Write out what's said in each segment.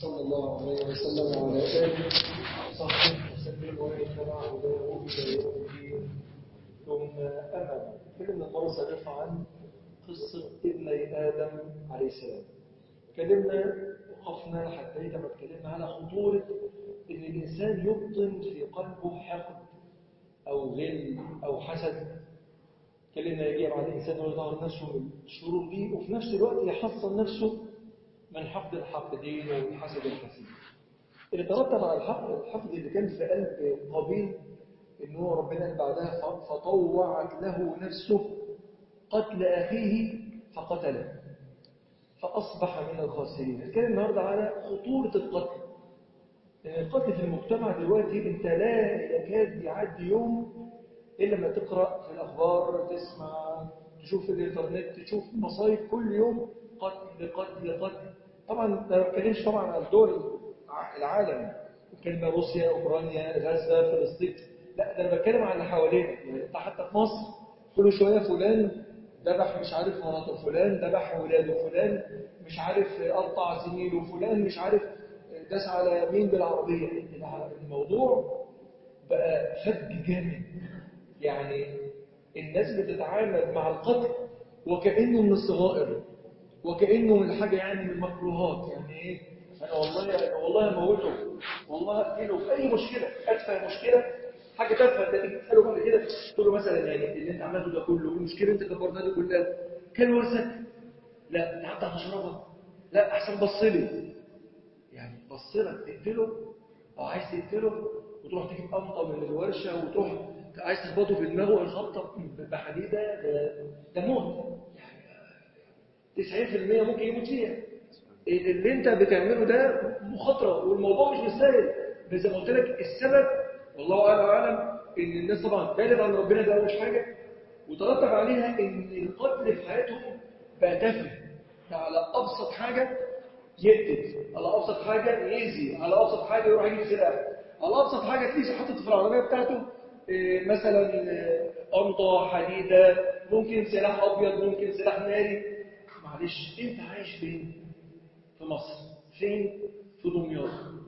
صلى الله عليه وسلم وعلى آله وصحبه وسلم ومن اتبع هداه إلى يوم الدين ثم أما تكلمنا المرة السابقة عن قصة ابني آدم عليه السلام تكلمنا وقفنا حتى لما اتكلمنا على خطورة إن الإنسان يبطن في قلبه حقد أو غل أو حسد اتكلمنا يجي على الإنسان ويظهر نفسه من الشرور دي وفي نفس الوقت يحصن نفسه من حقد الحاقدين والحسد الحسيد اللي ترتب على الحقد الحقد اللي كان في قلب قابيل ان هو ربنا قال بعدها فطوعت له نفسه قتل اخيه فقتله فاصبح من الخاسرين نتكلم النهارده على خطوره القتل لان القتل في المجتمع دلوقتي انت لا يكاد يعدي يوم الا لما تقرا في الاخبار تسمع تشوف في الانترنت تشوف مصايب كل يوم قتل قتل قتل طبعا ما بتكلمش طبعا على الدول العالم بتكلم روسيا اوكرانيا غزه فلسطين لا ده انا بتكلم على اللي حوالينا يعني انت حتى في مصر كل شويه فلان ذبح مش عارف مراته فلان ذبح ولاده فلان مش عارف قطع زميله فلان مش عارف داس على مين بالعربيه الموضوع بقى فج جامد يعني الناس بتتعامل مع القتل وكانه من الصغائر وكانه من حاجه يعني من المكروهات يعني ايه انا والله انا والله اموته والله اقتله في اي مشكله ادفع مشكله حاجه تافهه انت تيجي تساله بعد كده تقول له مثلا يعني اللي انت عملته ده كله المشكله انت كبرتها دي كلها كان ورثك لا انت حتى هتشربها لا احسن بص لي يعني بص لك تقتله او عايز تقتله وتروح تجيب قمطه من الورشه وتروح عايز تخبطه في دماغه الخبطه بحديده ده, ده موت 90% ممكن يموت فيها اللي انت بتعمله ده مخاطره والموضوع مش مستاهل بس زي ما قلت لك السبب والله اعلم اعلم ان الناس طبعا بعدت عن ربنا ده اول حاجه وترتب عليها ان القتل في حياتهم بقى تافه على ابسط حاجه يقتل على ابسط حاجه يأذي على ابسط حاجه يروح يجيب سلاح على ابسط حاجه تلاقيه حاطط في العربيه بتاعته إيه مثلا قمطه حديده ممكن سلاح ابيض ممكن سلاح ناري معلش انت عايش فين في مصر فين في دمياط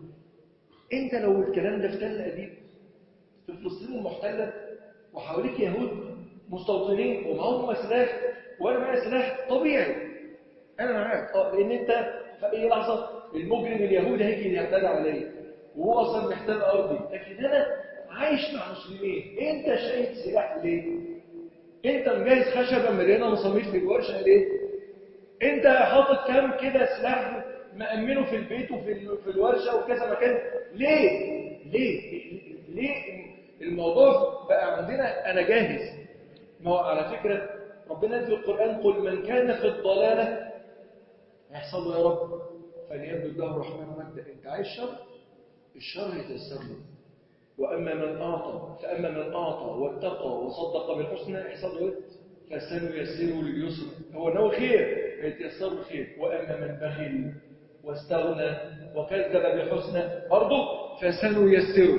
انت لو الكلام ده في تل ابيب في فلسطين المحتله وحواليك يهود مستوطنين ومعاهم سلاح وانا معايا سلاح طبيعي انا معاك اه لان انت في اي لحظه المجرم اليهودي هيجي يعتدي عليا وهو اصلا محتل ارضي لكن انا عايش مع مسلمين انت شايل سلاح ليه انت مجهز خشبه مليانه مسامير في الورشه ليه انت حاطط كام كده سلاح مأمنه في البيت وفي في الورشه وكذا مكان ليه ليه ليه الموضوع بقى عندنا انا جاهز ما هو على فكره ربنا في القران قل من كان في الضلاله هيحصل له يا رب فليبدو له الرحمن مدا انت عايز شر الشر هيتيسر له واما من اعطى فاما من اعطى واتقى وصدق بالحسنى يحصل له فسنيسره لليسر هو نوع خير هيتيسر له خير واما من بخل واستغنى وكذب بالحسنى برضه فسنيسره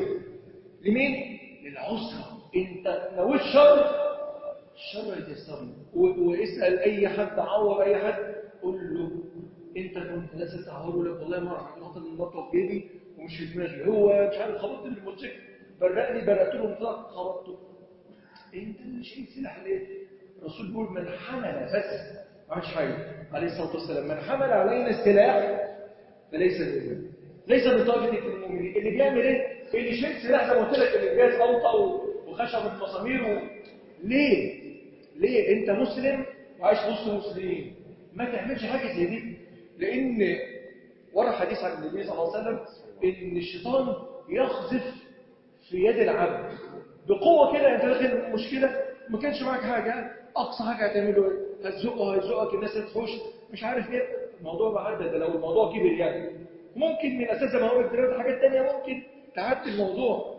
لمين للعسرة انت لو الشر الشر هيتيسر له واسال اي حد عور اي حد قول له انت كنت ناس تعوره لك والله ما اعرف نقطه من النقطه في جيبي ومش في دماغي هو مش عارف خبطت بالموتوسيكل برقني برقت له مطلق خبطته انت اللي شايل سلاح ليه الرسول بيقول من حمل بس ما عملش حاجه عليه الصلاه والسلام من حمل علينا السلاح فليس منا ليس من طائفه المؤمنين اللي بيعمل ايه اللي شايل سلاح زي ما قلت لك اللي جايز قمطه وخشب المسامير و... ليه ليه انت مسلم وعايش وسط مسلمين ما تعملش حاجه زي دي لان ورا حديث عن النبي صلى الله عليه وسلم ان الشيطان يقذف في يد العبد بقوه كده انت داخل مشكله ما كانش معاك حاجه اقصى حاجه هتعمله ايه هتزقه هيزقك الناس هتخش مش عارف ايه الموضوع بعدد ده لو الموضوع كبر يعني ممكن من اساس ما هو دلوقتي حاجات ثانيه ممكن تعدي الموضوع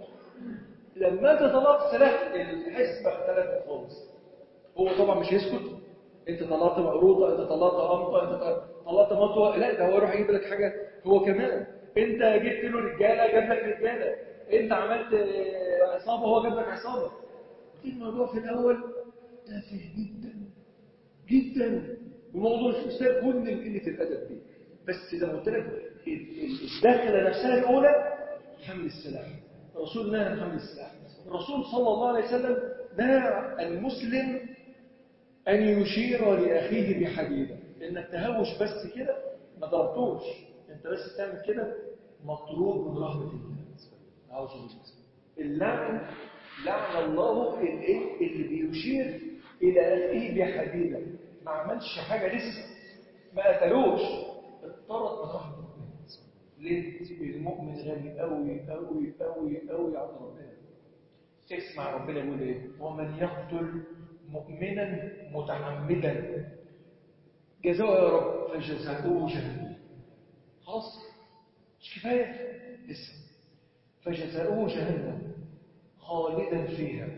لما انت طلعت سلاح الحسبه اختلفت خالص هو طبعا مش هيسكت انت طلعت مقروطه انت طلعت قمطه انت طلعت مطوه لا ده هو يروح يجيب لك حاجه هو كمان انت جبت له رجاله جاب لك رجاله انت عملت عصابه هو جاب لك عصابه الموضوع في الاول تافه جدا جدا وموضوع الفساد كل قله الادب دي بس زي ما قلت لك ال- ال- الداخله نفسها الاولى حمل السلاح الرسول نهى عن حمل السلاح الرسول صلى الله عليه وسلم نهى المسلم أن يشير لأخيه بحديدة إنك تهوش بس كده ما ضربتوش أنت بس تعمل كده مطرود من رحمة الله أعوذ بالله اللعن لعن الله الايه اللي بيشير إلى أخيه بحديدة ما عملش حاجة لسه ما قتلوش اضطرت من رحمة الله ليه؟ المؤمن غني قوي قوي قوي قوي عند ربنا اسمع ربنا يقول ايه ومن يقتل مؤمنا متعمدا جزاؤه يا رب فجزاؤه جهنم خلاص مش كفايه لسه فجزاؤه جهنم خالدا فيها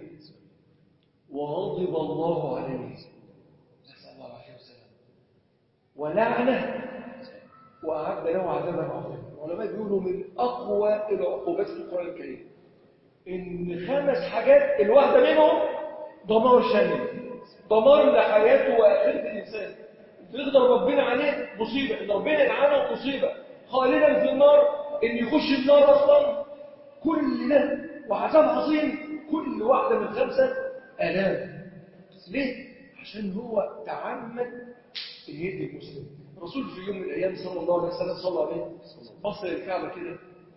وغضب الله عليه نسال الله العافيه والسلام ولعنه واعد له عذابا عظيما العلماء بيقولوا من اقوى العقوبات في القران الكريم ان خمس حاجات الواحده منهم دمار شامل دمار لحياته واخره الانسان يغضب ربنا عليه مصيبه ان ربنا يلعنه مصيبه خالدا في النار ان يخش النار اصلا كل ده وعذاب عظيم كل واحده من خمسه الام ليه عشان هو تعمد ان يدي المسلم الرسول في يوم من الايام صلى الله عليه وسلم صلى عليه بص للكعبه كده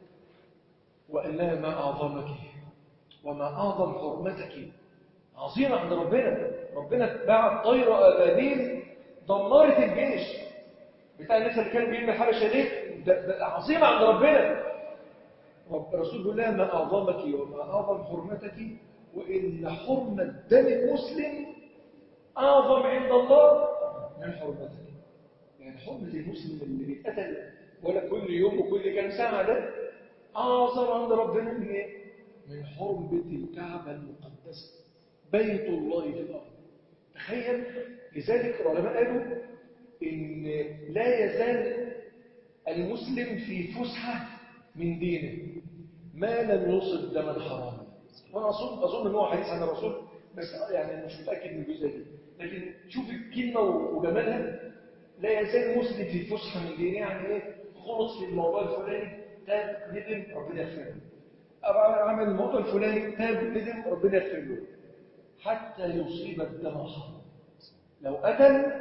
وقال لها ما اعظمك وما اعظم حرمتك عظيمه عند ربنا ربنا بعت طير ابابيل دمرت الجيش بتاع الناس اللي كانوا بيجوا من الحبشه دي ده ده عظيمه عند ربنا رب الرسول بيقول لها ما اعظمك وما اعظم حرمتك وان حرمه دم المسلم اعظم عند الله من حرمتك يعني حرمه المسلم اللي بيتقتل ولا كل يوم وكل كام ساعه ده اعظم عند ربنا من ايه؟ من حرمه الكعبه المقدسه بيت الله في الارض تخيل لذلك العلماء قالوا ان لا يزال المسلم في فسحه من دينه ما لم يصب دما حراما وانا اظن اظن ان هو حديث عن الرسول بس يعني مش متاكد من الجزء دي لكن شوف الكلمه وجمالها لا يزال المسلم في فسحه من دينه يعني ايه خلص في الموضوع الفلاني تاب ندم ربنا يغفر له أبقى عمل الموضوع الفلاني تاب ندم ربنا يغفر له حتى يصيب الدم حرام لو قتل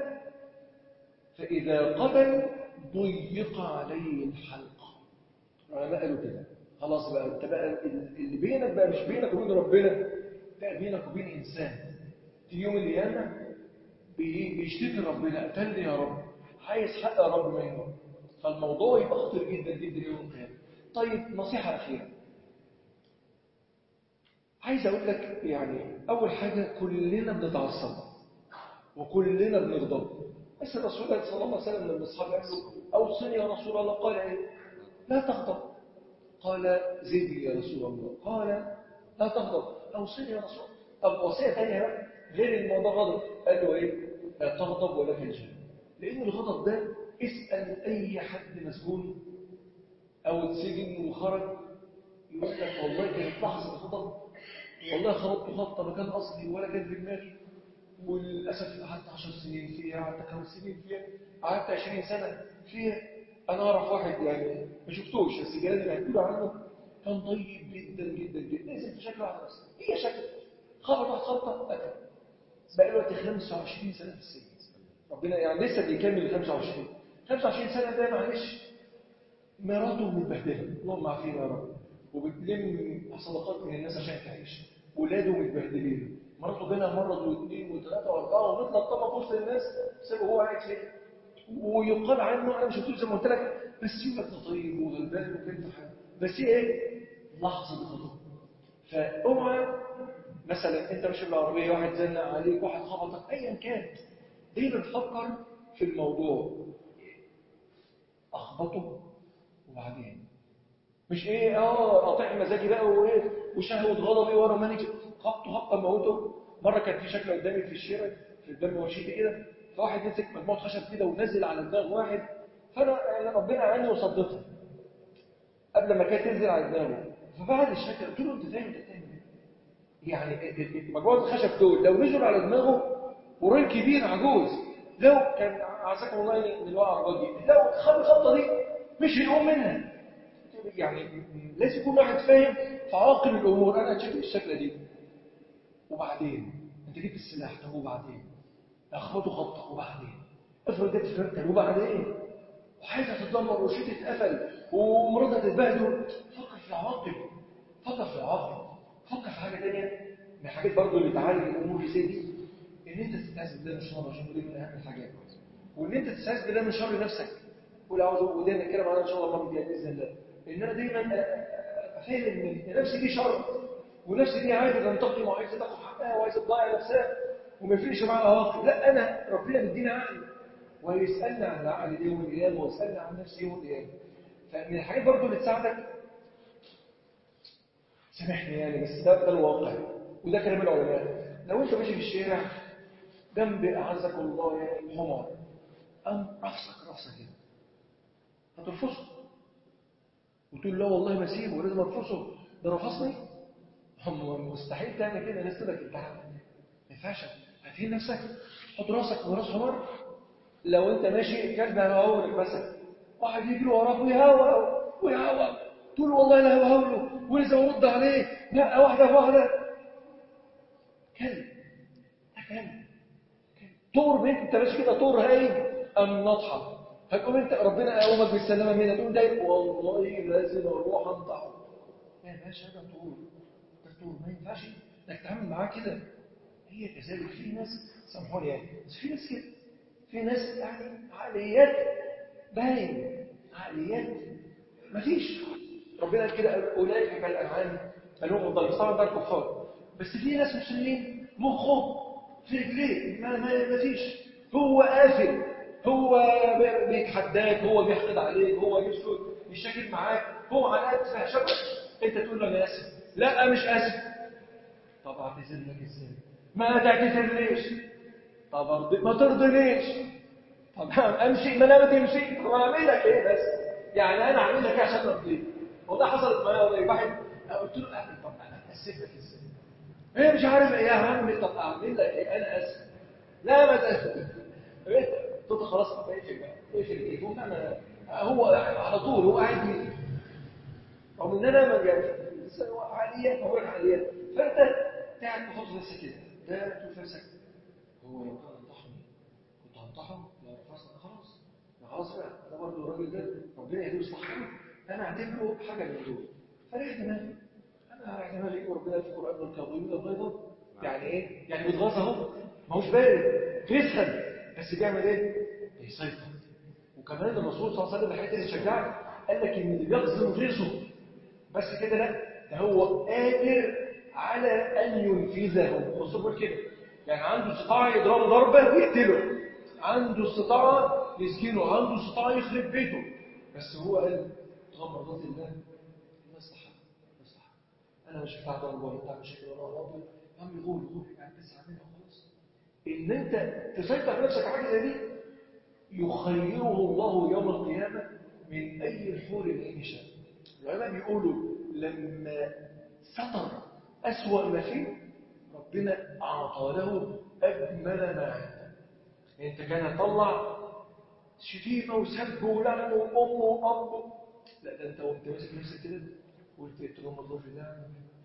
فإذا قتل ضيق عليه الحلقة العلماء قالوا كده خلاص بقى انت بقى اللي بينك بقى مش بينك وبين ربنا بقى بينك وبين انسان في يوم القيامه بي- بيشتكي ربنا قتلني يا رب عايز حق يا رب منه فالموضوع يبقى خطير جدا جدا يوم القيامه طيب نصيحه اخيره عايز اقول لك يعني اول حاجه كلنا بنتعصب وكلنا بنغضب بس الرسول صلى الله عليه وسلم لما اصحابه قال له اوصني يا رسول الله قال ايه لا تغضب قال زدني يا رسول الله قال لا تغضب اوصني يا رسول الله طب وصيه ثانيه بقى غير الموضوع غضب قال له ايه لا تغضب ولا تنجم لان الغضب ده اسال اي حد مسجون او اتسجن وخرج يقول لك والله كانت لحظه غضب والله خبطت خبطه ما كان قصدي ولا كان في دماغي وللاسف قعدت 10 سنين فيها قعدت خمس سنين فيها قعدت 20 سنه فيها انا اعرف واحد يعني ما شفتوش بس جيراني بيحكوا عنه كان طيب جدا جدا جدا نزل في شكل واحد بس هي شكل خبط واحد خبطه قتل بقى له وقت 25 سنه في السجن ربنا يعني لسه بيكمل 25 25 سنه ده معلش مراته متبهدله اللهم عافينا يا رب وبتلم صدقات من الناس عشان تعيش ولاده متبهدلين مراته جالها مرض واثنين وثلاثه واربعه ونطلع طبعا في وسط الناس سيبه هو قاعد فين ويقال عنه انا مش قلت زي ما قلت لك بس يقول لك ده طيب وغلبان وكده حاجه بس هي ايه؟ لحظه غضب فاوعى مثلا انت ماشي بالعربيه واحد زنق عليك واحد خبطك ايا كان دايما تفكر في الموضوع اخبطه وبعدين مش ايه اه قاطع مزاجي بقى وايه وشهوه غضبي ورا ماني خبطه خبطه موته مره كان في شكل قدامي في الشارع في قدام ورشتي كده فواحد مسك مجموعه خشب كده ونزل على دماغ واحد فانا يعني ربنا عني وصدقها قبل ما كانت تنزل على دماغه فبعد الشكل قلت له انت فاهم انت بتعمل ايه؟ يعني مجموعه الخشب دول لو نزلوا على دماغه وراجل كبير عجوز لو كان عساكم الله ان الوقع الرجل لو خد الخطه دي مش هيقوم منها يعني لازم يكون واحد فاهم فعاقل الامور انا شايف الشكله دي وبعدين انت جبت السلاح طب وبعدين اخبطوا خبطه وبعدين افرض جت فرقه وبعدين وحياتها تتدمر وشيت اتقفل ومراتها تتبهدل فكر في العواقب فكر في العواقب فكر في حاجه ثانيه من الحاجات برضه اللي تعالج الامور زي دي ان انت تستعذ بالله من الشر عشان دي من اهم الحاجات وان انت تستعذ بالله من شر نفسك قول اعوذ وده نتكلم عنها ان شاء الله المره الجايه باذن الله ان انا دايما افهم ان نفسي دي شر ونفسي دي عايزه تنتقم وعايزه تاخد حقها وعايزه تضيع نفسها وما يفرقش معاها عواقب لا انا ربنا مدينا عقل ويسالنا عن العقل ده يوم القيامه ويسالنا عن نفسي يوم القيامه فمن الحاجات برضه اللي تساعدك سامحني يعني بس ده ده الواقع وده كلام العلماء لو انت ماشي في الشارع جنب اعزك الله يعني حمار قام رفسك رفسه كده هترفصه وتقول لا والله ما اسيبه ولازم ارفصه ده رفصني هم مستحيل تعمل كده الناس تقول لك انت ما ينفعش هتهين نفسك حط راسك وراس حمار لو انت ماشي كلب هيهولك مثلا واحد يجري وراك ويهوى ويهوى تقول والله لا ههوله ولازم ارد عليه لا واحده واحده كلب ده كلب طور بنت انت ماشي كده طور هايج ام نطحه هتقوم انت ربنا يقومك بالسلامه منها تقول ده والله لازم اروح انطحه يا باشا ده طور ده طور ما ينفعش انك تتعامل معاه كده هي كذلك في ناس سامحوني يعني بس في ناس كده في ناس يعني عقليات باين عقليات مفيش ربنا قال كده اولئك كالانعام بل هم ضل طبعا ده الكفار بس في ناس مسلمين مخه في رجليه ما ما فيش هو قافل هو بيتحداك هو بيحقد عليك هو يسكت يشاكل معاك هو على قد فهشتك انت تقول له انا اسف لا مش اسف طب اعتذر لك ازاي ما تعتذرليش طب أرضي ما ترضينيش طب امشي ما انا ما تمشي طب انا اعمل لك ايه بس يعني انا اعمل لك ايه عشان ارضيك هو ده حصلت معايا ولا واحد قلت له طب انا اسف لك ازاي ايه مش عارف ايه يا عم طب اعمل لك ايه انا اسف لا ما تاسف قلت خلاص اقفل بقى اقفل التليفون انا هو على طول هو قاعد لي رغم ان انا ما يعني عاليات بقول عاليات فانت قاعد تحط نفسك كده ده تقول نفسك هو لو كان انطحني كنت هنطحه لو رفضنا خلاص خلاص بقى ده برضه الراجل ده ربنا يهديه ويصلح حاله انا اعتبره حاجه من دول فريح دماغي انا رايح دماغي وربنا في القران والكاظمين الغيظ يعني ايه؟ يعني بيتغاظ اهو ما هوش بارد بيسخن بس بيعمل ايه؟ بيسيطر وكمان الرسول صلى الله عليه وسلم الحاجات اللي تشجعك قال لك ان اللي بيغزم غيظه بس كده لا ده هو قادر على ان ينفذه الرسول كده يعني عنده استطاعه يضربه ضربه ويقتله عنده استطاعه يسجنه عنده استطاعه يخرب بيته بس هو قال طالما مرضات الله مصلحه مصلحه انا مش بتاع ضرب ولا بتاع مشاكل ولا راضي يا عم غول غول يعني بس اعملها خلاص ان انت تسيطر على نفسك على حاجه زي دي يخيره الله يوم القيامه من اي الحور العين شاء العلماء بيقولوا لما ستر اسوأ ما فيه ربنا اعطى له اجمل ما عنده انت كان يطلع شتيمه وسب ولعن وام واب لا ده انت وانت ماسك نفسك كده قلت اتقوا الله في الله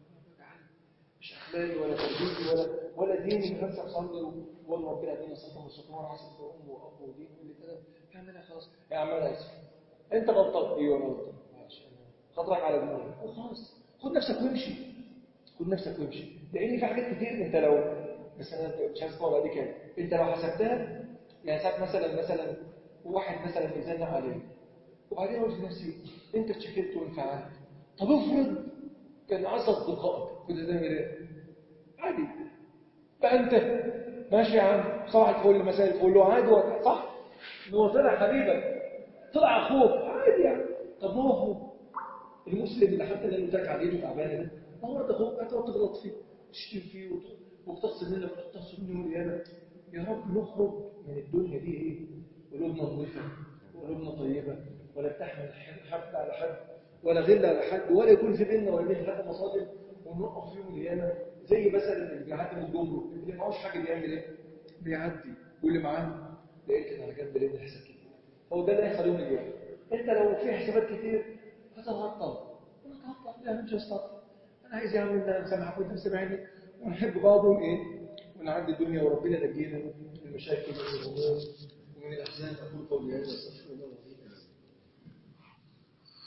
مش اخلاقي ولا تربيتي ولا ولا ديني من نفسك صلي والله ربنا يدينا صفه وسطوره على حسب ام واب ودين كل كده اعملها خلاص يا عم انا اسف انت غلطان ايوه انا غلطان خاطرك على دماغك وخلاص خد نفسك وامشي خد نفسك وامشي لان في حاجات كتير انت لو بس انا مش عايز اطول عليك يعني انت لو حسبتها يعني ساعات مثلا مثلا واحد مثلا بيزنق عليك وبعدين قلت لنفسي انت اتشكلت وانفعلت طب افرض كان عايز اصدقائك كنت تعمل ايه؟ عادي بقى انت ماشي يا عم صباح الفل مساء الفل وعادي صح؟ هو طلع حبيبك طلع اخوك عادي يعني طب ما هو اخوك المسلم اللي حتى اللي قلت لك عليه تعبانه ده ما هو برضه اخوك هتقعد تغلط فيه تشتم فيه وتقتصد منك وتقتصد منه والقيامه يا رب نخرج من الدنيا دي ايه؟ قلوبنا نظيفه وقلوبنا طيبه ولا بتحمل حد على حد ولا غل على حد ولا يكون في بيننا ولا بين حد مصادر ونوقف فيهم القيامه زي مثلا اللي بيعدي من الجمرك اللي معهوش حاجه بيعمل ايه؟ بيعدي واللي معاه لقيت على جنب لان الحساب كتير هو ده اللي هيخليهم يجوا انت لو في حسابات كتير هتتعطل ونتعطل لا مش هستطيع انا عايز يا عم ان نسامحك وانت سامعني ونحب بعض وايه ونعدي الدنيا وربنا ينجينا من المشاكل ومن الهموم ومن الاحزان اقول قولي هذا استغفر الله العظيم